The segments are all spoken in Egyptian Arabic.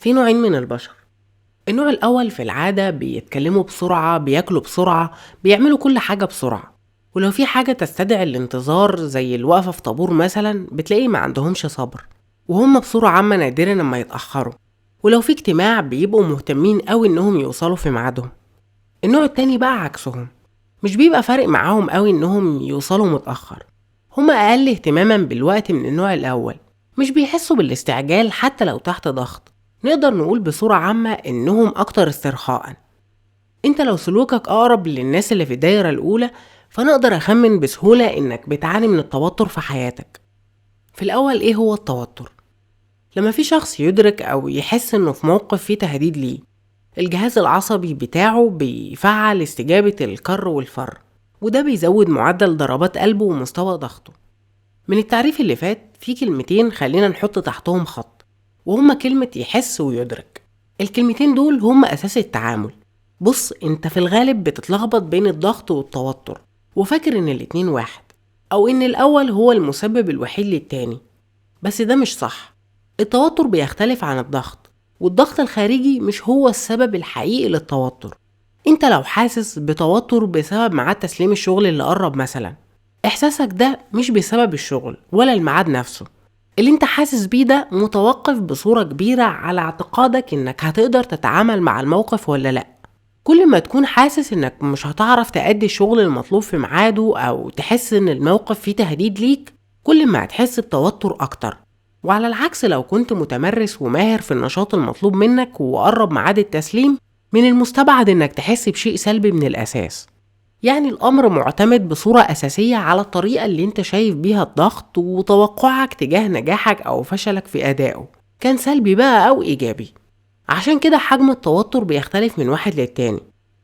في نوعين من البشر النوع الأول في العادة بيتكلموا بسرعة بياكلوا بسرعة بيعملوا كل حاجة بسرعة ولو في حاجة تستدعي الانتظار زي الوقفة في طابور مثلا بتلاقي ما عندهمش صبر وهم بصورة عامة نادرا لما يتأخروا ولو في اجتماع بيبقوا مهتمين قوي انهم يوصلوا في ميعادهم النوع التاني بقى عكسهم مش بيبقى فارق معاهم قوي انهم يوصلوا متأخر هما أقل اهتماما بالوقت من النوع الأول مش بيحسوا بالاستعجال حتى لو تحت ضغط نقدر نقول بصورة عامة إنهم أكتر استرخاء انت لو سلوكك أقرب للناس اللي في الدايرة الأولى فنقدر أخمن بسهولة إنك بتعاني من التوتر في حياتك في الأول إيه هو التوتر؟ لما في شخص يدرك أو يحس إنه في موقف فيه تهديد ليه الجهاز العصبي بتاعه بيفعل استجابة الكر والفر وده بيزود معدل ضربات قلبه ومستوى ضغطه من التعريف اللي فات في كلمتين خلينا نحط تحتهم خط وهما كلمة يحس ويدرك الكلمتين دول هما أساس التعامل بص انت في الغالب بتتلخبط بين الضغط والتوتر وفاكر ان الاتنين واحد او ان الاول هو المسبب الوحيد للتاني بس ده مش صح التوتر بيختلف عن الضغط والضغط الخارجي مش هو السبب الحقيقي للتوتر انت لو حاسس بتوتر بسبب ميعاد تسليم الشغل اللي قرب مثلا احساسك ده مش بسبب الشغل ولا الميعاد نفسه اللي انت حاسس بيه ده متوقف بصورة كبيرة على اعتقادك انك هتقدر تتعامل مع الموقف ولا لأ كل ما تكون حاسس انك مش هتعرف تأدي الشغل المطلوب في ميعاده او تحس ان الموقف فيه تهديد ليك كل ما هتحس بتوتر اكتر وعلى العكس لو كنت متمرس وماهر في النشاط المطلوب منك وقرب ميعاد التسليم من المستبعد انك تحس بشيء سلبي من الاساس يعني الامر معتمد بصورة اساسية على الطريقة اللي انت شايف بيها الضغط وتوقعك تجاه نجاحك او فشلك في ادائه كان سلبي بقى او ايجابي عشان كده حجم التوتر بيختلف من واحد للتاني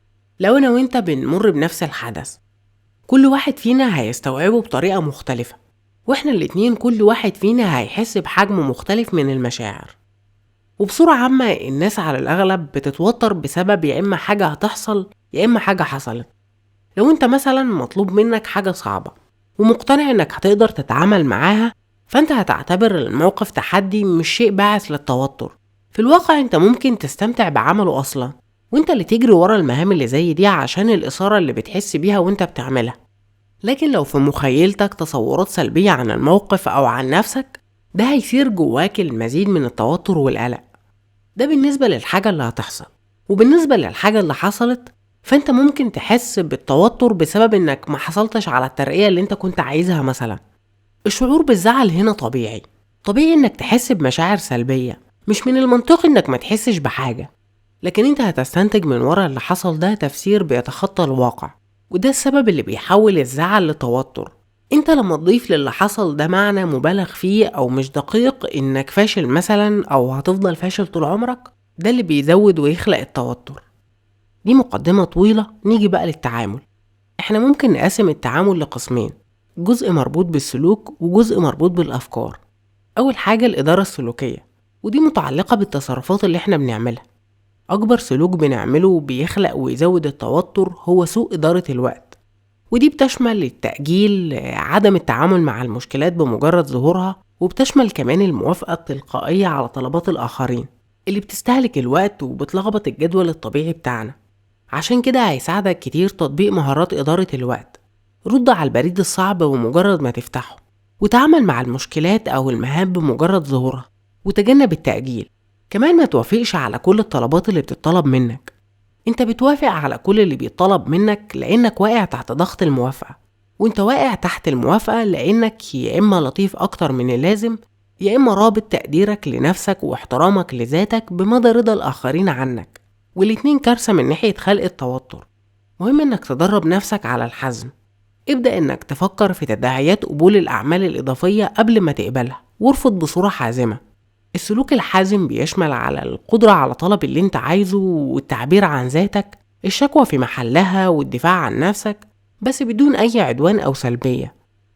لو انا وانت بنمر بنفس الحدث كل واحد فينا هيستوعبه بطريقة مختلفة واحنا الاتنين كل واحد فينا هيحس بحجم مختلف من المشاعر وبصورة عامة الناس على الأغلب بتتوتر بسبب يا إما حاجة هتحصل يا إما حاجة حصلت لو أنت مثلا مطلوب منك حاجة صعبة ومقتنع إنك هتقدر تتعامل معاها فأنت هتعتبر الموقف تحدي مش شيء باعث للتوتر في الواقع أنت ممكن تستمتع بعمله أصلا وأنت اللي تجري ورا المهام اللي زي دي عشان الإثارة اللي بتحس بيها وأنت بتعملها لكن لو في مخيلتك تصورات سلبية عن الموقف أو عن نفسك ده هيثير جواك المزيد من التوتر والقلق ده بالنسبة للحاجة اللي هتحصل وبالنسبة للحاجة اللي حصلت فانت ممكن تحس بالتوتر بسبب انك ما حصلتش على الترقية اللي انت كنت عايزها مثلا الشعور بالزعل هنا طبيعي طبيعي انك تحس بمشاعر سلبية مش من المنطقي انك ما تحسش بحاجة لكن انت هتستنتج من ورا اللي حصل ده تفسير بيتخطى الواقع وده السبب اللي بيحول الزعل لتوتر انت لما تضيف للي حصل ده معنى مبالغ فيه او مش دقيق انك فاشل مثلا او هتفضل فاشل طول عمرك ده اللي بيزود ويخلق التوتر دي مقدمة طويلة نيجي بقى للتعامل احنا ممكن نقسم التعامل لقسمين جزء مربوط بالسلوك وجزء مربوط بالأفكار أول حاجة الإدارة السلوكية ودي متعلقة بالتصرفات اللي احنا بنعملها أكبر سلوك بنعمله بيخلق ويزود التوتر هو سوء إدارة الوقت ودي بتشمل التأجيل عدم التعامل مع المشكلات بمجرد ظهورها وبتشمل كمان الموافقة التلقائية على طلبات الآخرين اللي بتستهلك الوقت وبتلخبط الجدول الطبيعي بتاعنا عشان كده هيساعدك كتير تطبيق مهارات إدارة الوقت رد على البريد الصعب بمجرد ما تفتحه وتعامل مع المشكلات أو المهام بمجرد ظهورها وتجنب التأجيل كمان ما توافقش على كل الطلبات اللي بتطلب منك انت بتوافق على كل اللي بيطلب منك لانك واقع تحت ضغط الموافقة وانت واقع تحت الموافقة لانك يا اما لطيف اكتر من اللازم يا اما رابط تقديرك لنفسك واحترامك لذاتك بمدى رضا الاخرين عنك والاتنين كارثة من ناحية خلق التوتر مهم انك تدرب نفسك على الحزم ابدأ انك تفكر في تداعيات قبول الاعمال الاضافية قبل ما تقبلها وارفض بصورة حازمة السلوك الحازم بيشمل على القدرة على طلب اللي انت عايزه والتعبير عن ذاتك الشكوى في محلها والدفاع عن نفسك بس بدون أي عدوان أو سلبية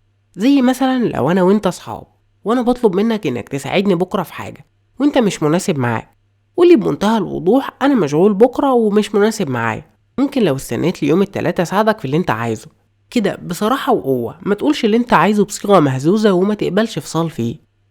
زي مثلا لو أنا وانت صحاب وأنا بطلب منك إنك تساعدني بكرة في حاجة وانت مش مناسب معاك قولي بمنتهى الوضوح أنا مشغول بكرة ومش مناسب معايا ممكن لو استنيت ليوم التلاتة أساعدك في اللي انت عايزه كده بصراحة وقوة ما تقولش اللي انت عايزه بصيغة مهزوزة وما تقبلش فصال فيه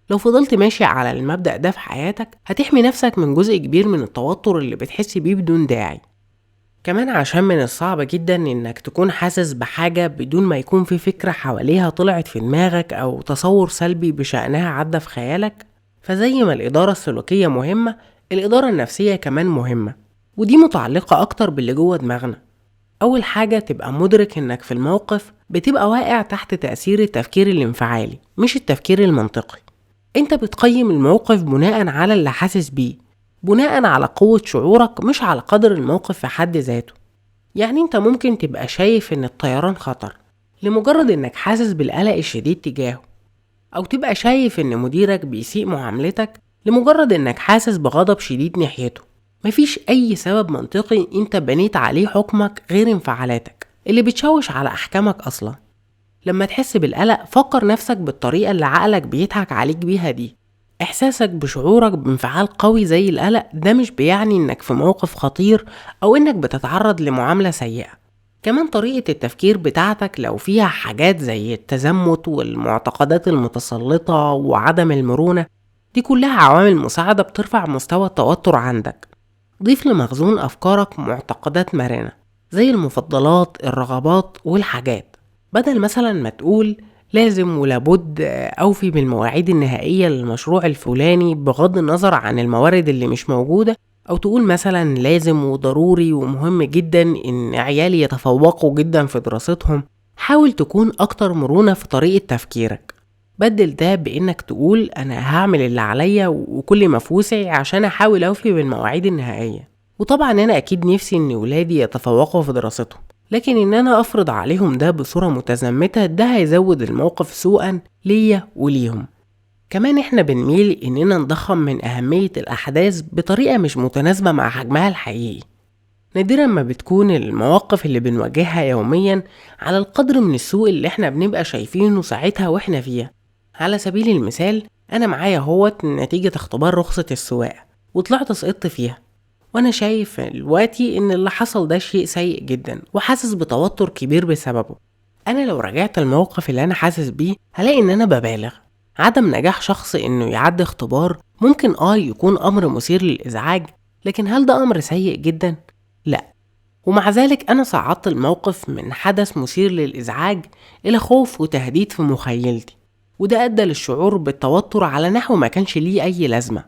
لو فضلت ماشي على المبدأ ده في حياتك هتحمي نفسك من جزء كبير من التوتر اللي بتحس بيه بدون داعي كمان عشان من الصعب جدا انك تكون حاسس بحاجة بدون ما يكون في فكرة حواليها طلعت في دماغك او تصور سلبي بشأنها عدى في خيالك فزي ما الإدارة السلوكية مهمة الإدارة النفسية كمان مهمة ودي متعلقة أكتر باللي جوه دماغنا أول حاجة تبقى مدرك إنك في الموقف بتبقى واقع تحت تأثير التفكير الانفعالي مش التفكير المنطقي انت بتقيم الموقف بناء على اللي حاسس بيه بناء على قوة شعورك مش على قدر الموقف في حد ذاته يعني انت ممكن تبقى شايف ان الطيران خطر لمجرد انك حاسس بالقلق الشديد تجاهه او تبقى شايف ان مديرك بيسيء معاملتك لمجرد انك حاسس بغضب شديد ناحيته مفيش اي سبب منطقي انت بنيت عليه حكمك غير انفعالاتك اللي بتشوش على احكامك اصلا لما تحس بالقلق فكر نفسك بالطريقة اللي عقلك بيضحك عليك بيها دي إحساسك بشعورك بانفعال قوي زي القلق ده مش بيعني إنك في موقف خطير أو إنك بتتعرض لمعاملة سيئة كمان طريقة التفكير بتاعتك لو فيها حاجات زي التزمت والمعتقدات المتسلطة وعدم المرونة دي كلها عوامل مساعدة بترفع مستوى التوتر عندك ضيف لمخزون أفكارك معتقدات مرنة زي المفضلات الرغبات والحاجات بدل مثلا ما تقول لازم ولابد أوفي بالمواعيد النهائية للمشروع الفلاني بغض النظر عن الموارد اللي مش موجودة أو تقول مثلا لازم وضروري ومهم جدا إن عيالي يتفوقوا جدا في دراستهم حاول تكون أكتر مرونة في طريقة تفكيرك بدل ده بإنك تقول أنا هعمل اللي عليا وكل ما في وسعي عشان أحاول أوفي بالمواعيد النهائية وطبعا أنا أكيد نفسي إن ولادي يتفوقوا في دراستهم لكن ان انا افرض عليهم ده بصورة متزمتة ده هيزود الموقف سوءا ليا وليهم كمان احنا بنميل اننا نضخم من اهمية الاحداث بطريقة مش متناسبة مع حجمها الحقيقي نادرا ما بتكون المواقف اللي بنواجهها يوميا على القدر من السوء اللي احنا بنبقى شايفينه ساعتها واحنا فيها على سبيل المثال انا معايا هوت نتيجة اختبار رخصة السواقة وطلعت سقطت فيها وانا شايف دلوقتي ان اللي حصل ده شيء سيء جدا وحاسس بتوتر كبير بسببه انا لو رجعت الموقف اللي انا حاسس بيه هلاقي ان انا ببالغ عدم نجاح شخص انه يعدي اختبار ممكن اه يكون امر مثير للازعاج لكن هل ده امر سيء جدا لا ومع ذلك انا صعدت الموقف من حدث مثير للازعاج الى خوف وتهديد في مخيلتي وده ادى للشعور بالتوتر على نحو ما كانش ليه اي لازمه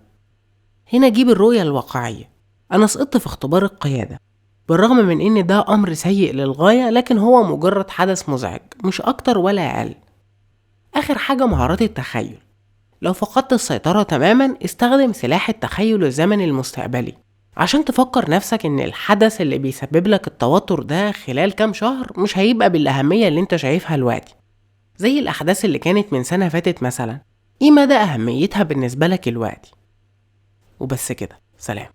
هنا جيب الرؤيه الواقعيه أنا سقطت في اختبار القيادة بالرغم من إن ده أمر سيء للغاية لكن هو مجرد حدث مزعج مش أكتر ولا أقل آخر حاجة مهارات التخيل لو فقدت السيطرة تماما استخدم سلاح التخيل الزمني المستقبلي عشان تفكر نفسك ان الحدث اللي بيسبب لك التوتر ده خلال كام شهر مش هيبقى بالأهمية اللي انت شايفها دلوقتي زي الأحداث اللي كانت من سنة فاتت مثلا ايه مدى أهميتها بالنسبة لك دلوقتي وبس كده سلام